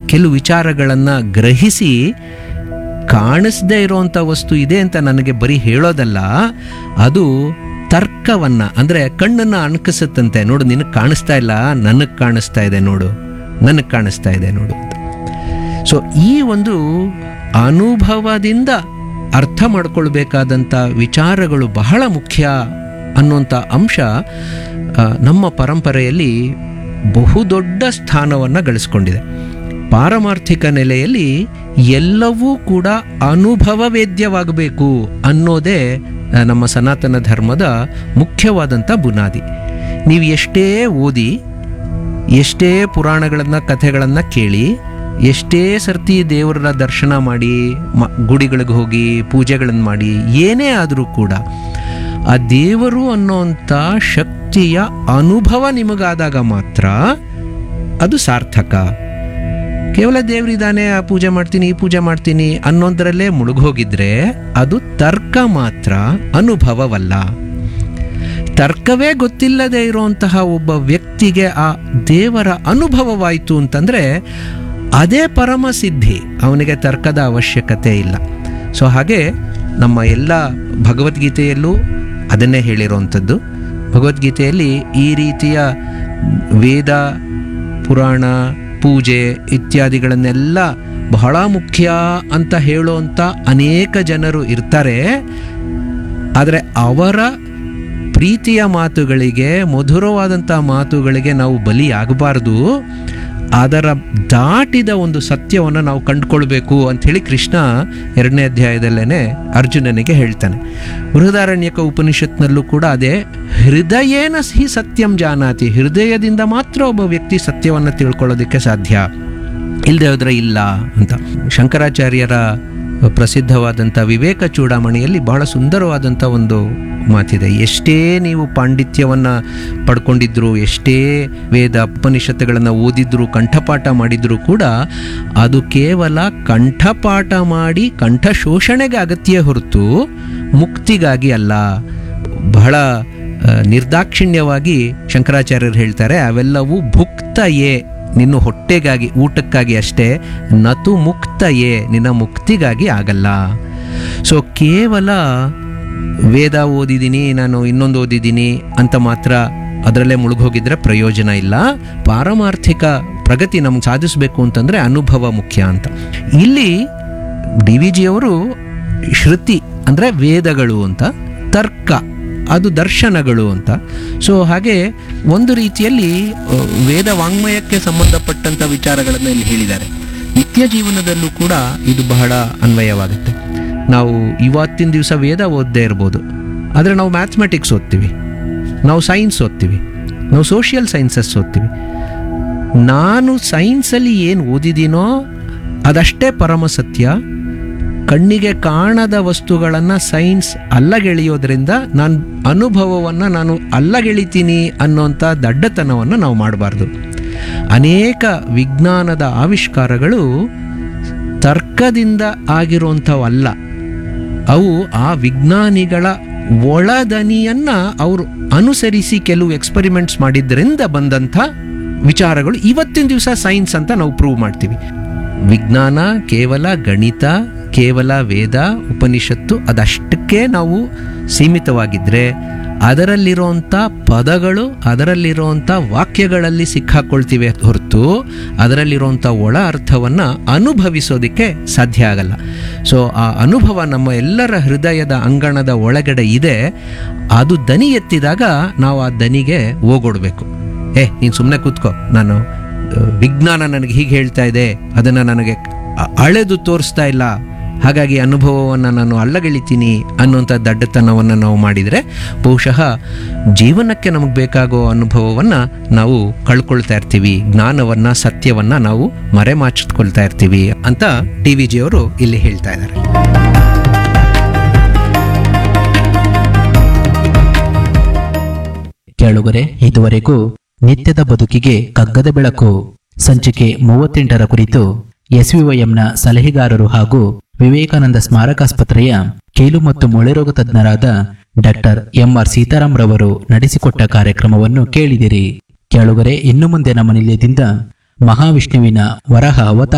ಕೆಲವು ವಿಚಾರಗಳನ್ನು ಗ್ರಹಿಸಿ ಕಾಣಿಸದೇ ಇರುವಂಥ ವಸ್ತು ಇದೆ ಅಂತ ನನಗೆ ಬರೀ ಹೇಳೋದಲ್ಲ ಅದು ತರ್ಕವನ್ನ ಅಂದರೆ ಕಣ್ಣನ್ನು ಅಣಕಿಸುತ್ತಂತೆ ನೋಡು ನಿನಗೆ ಕಾಣಿಸ್ತಾ ಇಲ್ಲ ನನಗೆ ಕಾಣಿಸ್ತಾ ಇದೆ ನೋಡು ನನಗೆ ಕಾಣಿಸ್ತಾ ಇದೆ ನೋಡು ಅಂತ ಸೊ ಈ ಒಂದು ಅನುಭವದಿಂದ ಅರ್ಥ ಮಾಡ್ಕೊಳ್ಬೇಕಾದಂಥ ವಿಚಾರಗಳು ಬಹಳ ಮುಖ್ಯ ಅನ್ನುವಂಥ ಅಂಶ ಆ, ನಮ್ಮ ಪರಂಪರೆಯಲ್ಲಿ ಬಹುದೊಡ್ಡ ಸ್ಥಾನವನ್ನು ಗಳಿಸ್ಕೊಂಡಿದೆ ಪಾರಮಾರ್ಥಿಕ ನೆಲೆಯಲ್ಲಿ ಎಲ್ಲವೂ ಕೂಡ ಅನುಭವ ವೇದ್ಯವಾಗಬೇಕು ಅನ್ನೋದೇ ಆ, ನಮ್ಮ ಸನಾತನ ಧರ್ಮದ ಮುಖ್ಯವಾದಂಥ ಬುನಾದಿ ನೀವು ಎಷ್ಟೇ ಓದಿ ಎಷ್ಟೇ ಪುರಾಣಗಳನ್ನು ಕಥೆಗಳನ್ನು ಕೇಳಿ ಎಷ್ಟೇ ಸರ್ತಿ ದೇವರ ದರ್ಶನ ಮಾಡಿ ಮ ಗುಡಿಗಳಿಗೆ ಹೋಗಿ ಪೂಜೆಗಳನ್ನು ಮಾಡಿ ಏನೇ ಆದರೂ ಕೂಡ ಆ ದೇವರು ಅನ್ನೋಂಥ ಶಕ್ತಿಯ ಅನುಭವ ನಿಮಗಾದಾಗ ಮಾತ್ರ ಅದು ಸಾರ್ಥಕ ಕೇವಲ ದೇವರಿದ್ದಾನೆ ಆ ಪೂಜೆ ಮಾಡ್ತೀನಿ ಈ ಪೂಜೆ ಮಾಡ್ತೀನಿ ಅನ್ನೋದ್ರಲ್ಲೇ ಮುಳುಗೋಗಿದ್ರೆ ಅದು ತರ್ಕ ಮಾತ್ರ ಅನುಭವವಲ್ಲ ತರ್ಕವೇ ಗೊತ್ತಿಲ್ಲದೆ ಇರುವಂತಹ ಒಬ್ಬ ವ್ಯಕ್ತಿಗೆ ಆ ದೇವರ ಅನುಭವವಾಯಿತು ಅಂತಂದ್ರೆ ಅದೇ ಪರಮ ಸಿದ್ಧಿ ಅವನಿಗೆ ತರ್ಕದ ಅವಶ್ಯಕತೆ ಇಲ್ಲ ಸೊ ಹಾಗೆ ನಮ್ಮ ಎಲ್ಲ ಭಗವದ್ಗೀತೆಯಲ್ಲೂ ಅದನ್ನೇ ಹೇಳಿರುವಂಥದ್ದು ಭಗವದ್ಗೀತೆಯಲ್ಲಿ ಈ ರೀತಿಯ ವೇದ ಪುರಾಣ ಪೂಜೆ ಇತ್ಯಾದಿಗಳನ್ನೆಲ್ಲ ಬಹಳ ಮುಖ್ಯ ಅಂತ ಹೇಳುವಂಥ ಅನೇಕ ಜನರು ಇರ್ತಾರೆ ಆದರೆ ಅವರ ಪ್ರೀತಿಯ ಮಾತುಗಳಿಗೆ ಮಧುರವಾದಂಥ ಮಾತುಗಳಿಗೆ ನಾವು ಬಲಿಯಾಗಬಾರ್ದು ಅದರ ದಾಟಿದ ಒಂದು ಸತ್ಯವನ್ನು ನಾವು ಕಂಡುಕೊಳ್ಬೇಕು ಅಂಥೇಳಿ ಕೃಷ್ಣ ಎರಡನೇ ಅಧ್ಯಾಯದಲ್ಲೇ ಅರ್ಜುನನಿಗೆ ಹೇಳ್ತಾನೆ ಬೃಹದಾರಣ್ಯಕ ಉಪನಿಷತ್ನಲ್ಲೂ ಕೂಡ ಅದೇ ಹೃದಯೇನ ಹಿ ಸತ್ಯಂ ಜಾನಾತಿ ಹೃದಯದಿಂದ ಮಾತ್ರ ಒಬ್ಬ ವ್ಯಕ್ತಿ ಸತ್ಯವನ್ನು ತಿಳ್ಕೊಳ್ಳೋದಕ್ಕೆ ಸಾಧ್ಯ ಇಲ್ಲದೆ ಹೋದ್ರೆ ಇಲ್ಲ ಅಂತ ಶಂಕರಾಚಾರ್ಯರ ಪ್ರಸಿದ್ಧವಾದಂಥ ವಿವೇಕ ಚೂಡಾಮಣಿಯಲ್ಲಿ ಬಹಳ ಸುಂದರವಾದಂಥ ಒಂದು ಮಾತಿದೆ ಎಷ್ಟೇ ನೀವು ಪಾಂಡಿತ್ಯವನ್ನು ಪಡ್ಕೊಂಡಿದ್ರು ಎಷ್ಟೇ ವೇದ ಉಪನಿಷತ್ತುಗಳನ್ನು ಓದಿದ್ರು ಕಂಠಪಾಠ ಮಾಡಿದ್ರು ಕೂಡ ಅದು ಕೇವಲ ಕಂಠಪಾಠ ಮಾಡಿ ಕಂಠ ಶೋಷಣೆಗೆ ಅಗತ್ಯ ಹೊರತು ಮುಕ್ತಿಗಾಗಿ ಅಲ್ಲ ಬಹಳ ಆ, ನಿರ್ದಾಕ್ಷಿಣ್ಯವಾಗಿ ಶಂಕರಾಚಾರ್ಯರು ಹೇಳ್ತಾರೆ ಅವೆಲ್ಲವೂ ಭುಕ್ತಯೇ ನಿನ್ನ ಹೊಟ್ಟೆಗಾಗಿ ಊಟಕ್ಕಾಗಿ ಅಷ್ಟೇ ನತು ಮುಕ್ತಯೇ ನಿನ್ನ ಮುಕ್ತಿಗಾಗಿ ಆಗಲ್ಲ ಸೊ ಕೇವಲ ವೇದ ಓದಿದ್ದೀನಿ ನಾನು ಇನ್ನೊಂದು ಓದಿದ್ದೀನಿ ಅಂತ ಮಾತ್ರ ಅದರಲ್ಲೇ ಮುಳುಗೋಗಿದ್ರೆ ಪ್ರಯೋಜನ ಇಲ್ಲ ಪಾರಮಾರ್ಥಿಕ ಪ್ರಗತಿ ನಮ್ಗೆ ಸಾಧಿಸಬೇಕು ಅಂತಂದರೆ ಅನುಭವ ಮುಖ್ಯ ಅಂತ ಇಲ್ಲಿ ಡಿ ವಿ ಜಿಯವರು ಶ್ರುತಿ ಅಂದರೆ ವೇದಗಳು ಅಂತ ತರ್ಕ ಅದು ದರ್ಶನಗಳು ಅಂತ ಸೊ ಹಾಗೆ ಒಂದು ರೀತಿಯಲ್ಲಿ ಆ, ವೇದ ವಾಂಗ್ಮಯಕ್ಕೆ ಸಂಬಂಧಪಟ್ಟಂಥ ವಿಚಾರಗಳನ್ನು ಇಲ್ಲಿ ಹೇಳಿದ್ದಾರೆ ನಿತ್ಯ ಜೀವನದಲ್ಲೂ ಕೂಡ ಇದು ಬಹಳ ಅನ್ವಯವಾಗುತ್ತೆ ನಾವು ಇವತ್ತಿನ ದಿವಸ ವೇದ ಓದದೇ ಇರ್ಬೋದು ಆದರೆ ನಾವು ಮ್ಯಾಥಮೆಟಿಕ್ಸ್ ಓದ್ತೀವಿ ನಾವು ಸೈನ್ಸ್ ಓದ್ತೀವಿ ನಾವು ಸೋಷಿಯಲ್ ಸೈನ್ಸಸ್ ಓದ್ತೀವಿ ನಾನು ಸೈನ್ಸಲ್ಲಿ ಏನು ಓದಿದ್ದೀನೋ ಅದಷ್ಟೇ ಪರಮ ಸತ್ಯ ಕಣ್ಣಿಗೆ ಕಾಣದ ವಸ್ತುಗಳನ್ನು ಸೈನ್ಸ್ ಅಲ್ಲಗೆಳೆಯೋದ್ರಿಂದ ನಾನು ಅನುಭವವನ್ನು ನಾನು ಅಲ್ಲಗೆಳಿತೀನಿ ಅನ್ನೋಂಥ ದಡ್ಡತನವನ್ನು ನಾವು ಮಾಡಬಾರ್ದು ಅನೇಕ ವಿಜ್ಞಾನದ ಆವಿಷ್ಕಾರಗಳು ತರ್ಕದಿಂದ ಆಗಿರುವಂಥವಲ್ಲ ಅವು ಆ ವಿಜ್ಞಾನಿಗಳ ಒಳದನಿಯನ್ನ ಅವರು ಅನುಸರಿಸಿ ಕೆಲವು ಎಕ್ಸ್ಪರಿಮೆಂಟ್ಸ್ ಮಾಡಿದ್ರಿಂದ ಬಂದಂಥ ವಿಚಾರಗಳು ಇವತ್ತಿನ ದಿವಸ ಸೈನ್ಸ್ ಅಂತ ನಾವು ಪ್ರೂವ್ ಮಾಡ್ತೀವಿ ವಿಜ್ಞಾನ ಕೇವಲ ಗಣಿತ ಕೇವಲ ವೇದ ಉಪನಿಷತ್ತು ಅದಷ್ಟಕ್ಕೆ ನಾವು ಸೀಮಿತವಾಗಿದ್ದರೆ ಅದರಲ್ಲಿರುವಂಥ ಪದಗಳು ಅದರಲ್ಲಿರುವಂಥ ವಾಕ್ಯಗಳಲ್ಲಿ ಸಿಕ್ಕಾಕೊಳ್ತೀವಿ ಹೊರತು ಅದರಲ್ಲಿರುವಂಥ ಒಳ ಅರ್ಥವನ್ನು ಅನುಭವಿಸೋದಕ್ಕೆ ಸಾಧ್ಯ ಆಗಲ್ಲ ಸೊ ಆ ಅನುಭವ ನಮ್ಮ ಎಲ್ಲರ ಹೃದಯದ ಅಂಗಣದ ಒಳಗಡೆ ಇದೆ ಅದು ದನಿ ಎತ್ತಿದಾಗ ನಾವು ಆ ದನಿಗೆ ಹೋಗೊಡ್ಬೇಕು ಏ ನೀನು ಸುಮ್ಮನೆ ಕೂತ್ಕೋ ನಾನು ಆ, ವಿಜ್ಞಾನ ನನಗೆ ಹೀಗೆ ಹೇಳ್ತಾ ಇದೆ ಅದನ್ನು ನನಗೆ ಅ- ಅಳೆದು ತೋರಿಸ್ತಾ ಇಲ್ಲ ಹಾಗಾಗಿ ಅನುಭವವನ್ನು ನಾನು ಅಲ್ಲಗೆಳಿತೀನಿ ಅನ್ನುವಂಥ ದಡ್ಡತನವನ್ನು ನಾವು ಮಾಡಿದರೆ ಬಹುಶಃ ಜೀವನಕ್ಕೆ ನಮಗೆ ಬೇಕಾಗೋ ಅನುಭವವನ್ನು ನಾವು ಕಳ್ಕೊಳ್ತಾ ಇರ್ತೀವಿ ಜ್ಞಾನವನ್ನು ಸತ್ಯವನ್ನು ನಾವು ಮರೆಮಾಚಿಟ್ಕೊಳ್ತಾ ಇರ್ತೀವಿ ಅಂತ ಟಿ ವಿ ಜಿಯವರು ಇಲ್ಲಿ ಹೇಳ್ತಾ ಇದ್ದಾರೆ ಕೇಳುಗರೆ ಇದುವರೆಗೂ ನಿತ್ಯದ ಬದುಕಿಗೆ ಕಗ್ಗದ ಬೆಳಕು ಸಂಚಿಕೆ ಮೂವತ್ತೆಂಟರ ಕುರಿತು ಎಸ್ವಿವೈಎಂನ ಸಲಹೆಗಾರರು ಹಾಗೂ ವಿವೇಕಾನಂದ ಸ್ಮಾರಕಾಸ್ಪತ್ರೆಯ ಕೀಲು ಮತ್ತು ಮೊಳೆರೋಗ ತಜ್ಞರಾದ ಡಾಕ್ಟರ್ ಎಂಆರ್ ಸೀತಾರಾಮ್ ರವರು ನಡೆಸಿಕೊಟ್ಟ ಕಾರ್ಯಕ್ರಮವನ್ನು ಕೇಳಿದಿರಿ ಕೇಳುಗರೆ ಇನ್ನು ಮುಂದೆ ನಮ್ಮ ನಿಲಯದಿಂದ ಮಹಾವಿಷ್ಣುವಿನ ವರಹ ಅವತಾರ